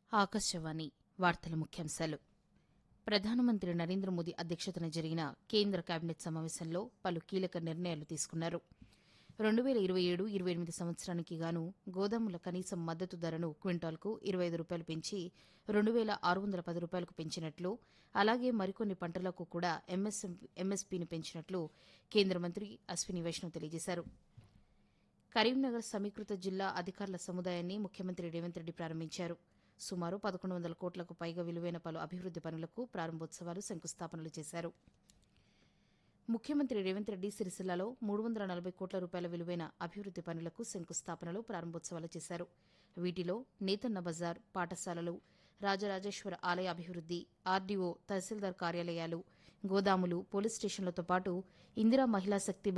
ఆకాశవాణి వార్తల ముఖ్యాంశాలు ప్రధానమంత్రి నరేంద్ర మోదీ అధ్యక్షతన జరిగిన కేంద్ర కేబినెట్ సమావేశంలో పలు కీలక నిర్ణయాలు తీసుకున్నారు రెండు వేల ఇరవై ఏడు ఇరవై ఎనిమిది సంవత్సరానికి గాను గోదాముల కనీస మద్దతు ధరను క్వింటాల్కు ఇరవై ఐదు రూపాయలు పెంచి రెండు వేల ఆరు వందల పది రూపాయలకు పెంచినట్లు అలాగే మరికొన్ని పంటలకు కూడా ఎంఎస్పీని పెంచినట్లు కేంద్ర మంత్రి అశ్విని వైష్ణవ్ తెలియజేశారు కరీంనగర్ సమీకృత జిల్లా అధికారుల సముదాయాన్ని ముఖ్యమంత్రి రేవంత్ రెడ్డి ప్రారంభించారు సుమారు పదకొండు వందల కోట్లకు పైగా విలువైన పలు అభివృద్ది పనులకు ప్రారంభోత్సవాలు శంకుస్థాపనలు చేశారు ముఖ్యమంత్రి రేవంత్ రెడ్డి సిరిసిల్లలో మూడు వందల నలభై కోట్ల రూపాయల విలువైన అభివృద్ది పనులకు శంకుస్థాపనలు ప్రారంభోత్సవాలు చేశారు వీటిలో నేతన్న బజార్ పాఠశాలలు రాజరాజేశ్వర ఆలయ అభివృద్ది ఆర్డీఓ తహసీల్దార్ కార్యాలయాలు గోదాములు పోలీస్ స్టేషన్లతో పాటు ఇందిరా మహిళా శక్తి